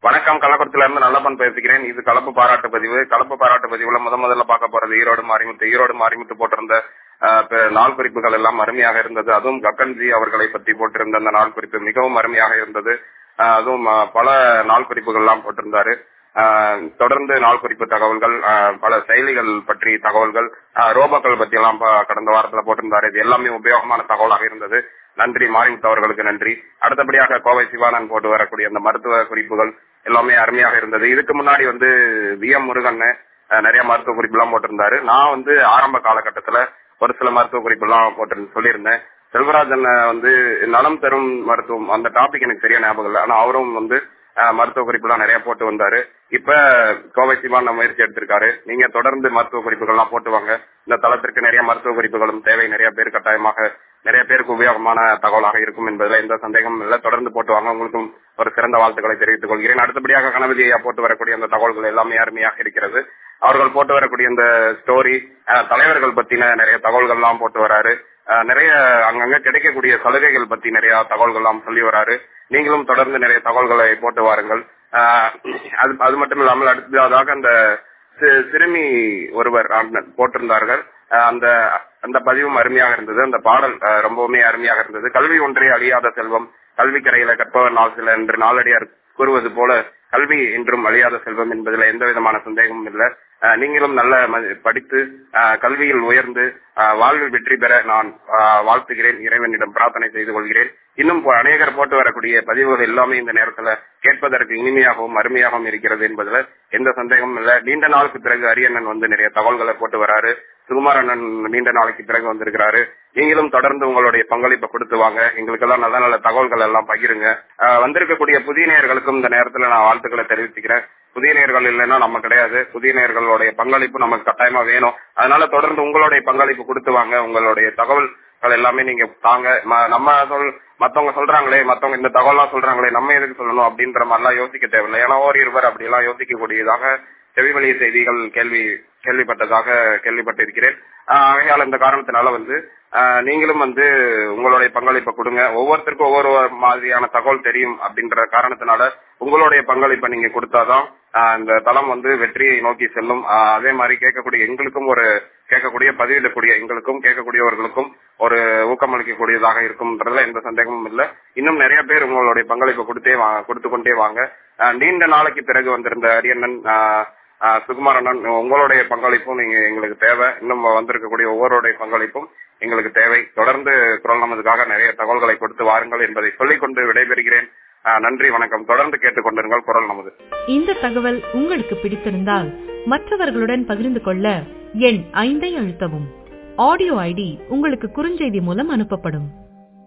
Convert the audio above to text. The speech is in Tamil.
வணக்கம் கள்ளக்குளத்துல இருந்து நல்லப்பன் பேசுகிறேன் இது கலப்பு பாராட்டு பதிவு கலப்பு பாராட்டு பதிவுல முத முதல்ல பார்க்க போறது ஈரோடு மாரிமுத்து ஈரோடு மாரிமுத்து போட்டிருந்த ஆஹ், ப- நாள் குறிப்புகள் எல்லாம் அருமையாக இருந்தது அதுவும் கக்கன்ஜி அவர்களை பற்றி போட்டிருந்த அந்த நாள் குறிப்பு மிகவும் அருமையாக இருந்தது ஆஹ், அதுவும் ஆஹ், பல நாள் குறிப்புகள் எல்லாம் போட்டிருந்தாரு ஆஹ், தொடர்ந்து நாள் குறிப்பு தகவல்கள் ஆஹ், பல செயலிகள் பற்றி தகவல்கள் ஆஹ், ரோபோக்கள் பத்தி எல்லாம் ப- கடந்த வாரத்துல போட்டிருந்தாரு இது எல்லாமே உபயோகமான தகவலாக இருந்தது நன்றி மாரிமுத்து அவர்களுக்கு நன்றி அடுத்தபடியாக கோவை சிவானன் போட்டு வரக்கூடிய அந்த மருத்துவ குறிப்புகள் எல்லாமே அருமையாக இருந்தது இதுக்கு முன்னாடி வந்து வி எம் முருகன் அஹ், நிறைய மருத்துவ குறிப்பு எல்லாம் போட்டிருந்தாரு நான் வந்து ஆரம்ப காலகட்டத்துல ஒரு சில மருத்துவ குறிப்பு எல்லாம் போட்டு சொல்லியிருந்தேன் செல்வராஜன் அஹ், வந்து நலம் தரும் மருத்துவம் அந்த டாபிக் எனக்கு சரியா ஞாபகம் இல்லை ஆனா அவரும் வந்து அஹ், மருத்துவ குறிப்பு எல்லாம் நிறைய போட்டு வந்தாரு இப்ப கோவை சிவான் முயற்சி எடுத்திருக்காரு நீங்க தொடர்ந்து மருத்துவ குறிப்புகள் எல்லாம் போட்டு வாங்க இந்த தளத்திற்கு நிறைய மருத்துவ குறிப்புகளும் தேவை நிறைய பேர் கட்டாயமாக நிறைய பேருக்கு உபயோகமான தகவலாக இருக்கும் என்பதில் எந்த சந்தேகமும் இல்லை தொடர்ந்து போட்டு வாங்க உங்களுக்கும் ஒரு சிறந்த வாழ்த்துக்களை தெரிவித்துக் கொள்கிறேன் அடுத்தபடியாக கணபதி ஐயா போட்டு வரக்கூடிய அந்த தகவல்கள் எல்லாமே அருமையாக இருக்கிறது அவர்கள் போட்டு வரக்கூடிய இந்த ஸ்டோரி தலைவர்கள் பத்தின நிறைய தகவல்கள் எல்லாம் போட்டு வராரு அஹ், நிறைய அங்கங்க கிடைக்கக்கூடிய சலுகைகள் பத்தி நிறைய தகவல்கள் எல்லாம் சொல்லி வராரு நீங்களும் தொடர்ந்து நிறைய தகவல்களை போட்டு வாருங்கள் அஹ், அது அது மட்டும் இல்லாமல் அடுத்ததாக அந்த சி- சிறுமி ஒருவர் அண்ணன் போட்டிருந்தார்கள் அஹ் அந்த அந்த பதிவும் அருமையாக இருந்தது அந்த பாடல் அஹ், ரொம்பவுமே அருமையாக இருந்தது கல்வி ஒன்றே அழியாத செல்வம் கல்வி கரையில கற்பவர் நாள் சில என்று நாளடியார் கூறுவது போல கல்வி என்றும் அழியாத செல்வம் என்பதில் எந்த விதமான சந்தேகமும் இல்லை அஹ், நீங்களும் நல்ல ம- படித்து அஹ், கல்வியில் உயர்ந்து அஹ், வாழ்வில் வெற்றி பெற நான் அஹ், வாழ்த்துகிறேன் இறைவனிடம் பிரார்த்தனை செய்து கொள்கிறேன் இன்னும் ப- அநேகர் போட்டு வரக்கூடிய பதிவுகள் எல்லாமே இந்த நேரத்துல கேட்பதற்கு இனிமையாகவும் அருமையாகவும் இருக்கிறது என்பதுல எந்த சந்தேகமும் இல்ல நீண்ட நாளுக்கு பிறகு அரியண்ணன் வந்து நிறைய தகவல்களை போட்டு வராரு சுகுமார் அண்ணன் நீண்ட நாளைக்கு பிறகு வந்திருக்கிறாரு நீங்களும் தொடர்ந்து உங்களுடைய பங்களிப்பை கொடுத்து வாங்க எங்களுக்கெல்லாம் நல்ல நல்ல தகவல்கள் எல்லாம் பகிருங்க அஹ், வந்திருக்கக்கூடிய புதிய நேயர்களுக்கும் இந்த நேரத்துல நான் வாழ்த்துக்களை தெரிவிச்சுக்கிறேன் புதிய நேயர்கள் இல்லைன்னா நம்ம கிடையாது புதிய நேயர்களுடைய பங்களிப்பு நமக்கு கட்டாயமா வேணும் அதனால தொடர்ந்து உங்களுடைய பங்களிப்பு கொடுத்து வாங்க உங்களுடைய தகவல்கள் எல்லாமே நீங்க தாங்க ம- நம்ம சொல் மத்தவங்க சொல்றாங்களே மத்தவங்க இந்த தகவல்லாம் சொல்றாங்களே நம்ம எதுக்கு சொல்லணும் அப்படின்ற மாதிரிலாம் யோசிக்க தேவையில்லை ஏன்னா ஓர் இருவர் அப்படி எல்லாம் யோசிக்கக்கூடியதாக செவிவழி செய்திகள் கேள்வி கேள்விப்பட்டதாக கேள்விப்பட்டிருக்கிறேன் ஆஹ் ஆகையால் இந்த காரணத்தினால வந்து ஆஹ் நீங்களும் வந்து உங்களுடைய பங்களிப்பை கொடுங்க ஒவ்வொருத்தருக்கும் ஒவ்வொரு மாதிரியான தகவல் தெரியும் அப்படின்ற காரணத்தினால உங்களுடைய பங்களிப்பை நீங்க கொடுத்தாதான் ஆஹ் இந்த தளம் வந்து வெற்றியை நோக்கி செல்லும் ஆஹ் அதே மாதிரி கேட்கக்கூடிய எங்களுக்கும் ஒரு கேட்கக்கூடிய பதிவிடக்கூடிய எங்களுக்கும் கேட்கக்கூடியவர்களுக்கும் ஒரு ஊக்கமளிக்கக்கூடியதாக இருக்கும்ன்றதுல எந்த சந்தேகமும் இல்லை இன்னும் நிறைய பேர் உங்களுடைய பங்களிப்பை கொடுத்தே வாங்க கொடுத்து கொண்டே வாங்க ஆஹ் நீண்ட நாளைக்கு பிறகு வந்திருந்த அரியண்ணன் ஆஹ் ஆஹ் சுகுமார் அண்ணன் உங்களுடைய பங்களிப்பும் நீங்க எங்களுக்கு தேவை இன்னும் வந்திருக்கக்கூடிய ஒவ்வொருடைய பங்களிப்பும் எங்களுக்கு தேவை தொடர்ந்து குரல் நமதுக்காக நிறைய தகவல்களை கொடுத்து வாருங்கள் என்பதை சொல்லிக்கொண்டு விடைபெறுகிறேன் ஆஹ் நன்றி வணக்கம் தொடர்ந்து கேட்டுக்கொண்டிருங்கள் குரல் நமது இந்த தகவல் உங்களுக்கு பிடித்திருந்தால் மற்றவர்களுடன் பகிர்ந்து கொள்ள எண் ஐந்தை அழுத்தவும் ஆடியோ ஐடி உங்களுக்கு குறுஞ்செய்தி மூலம் அனுப்பப்படும்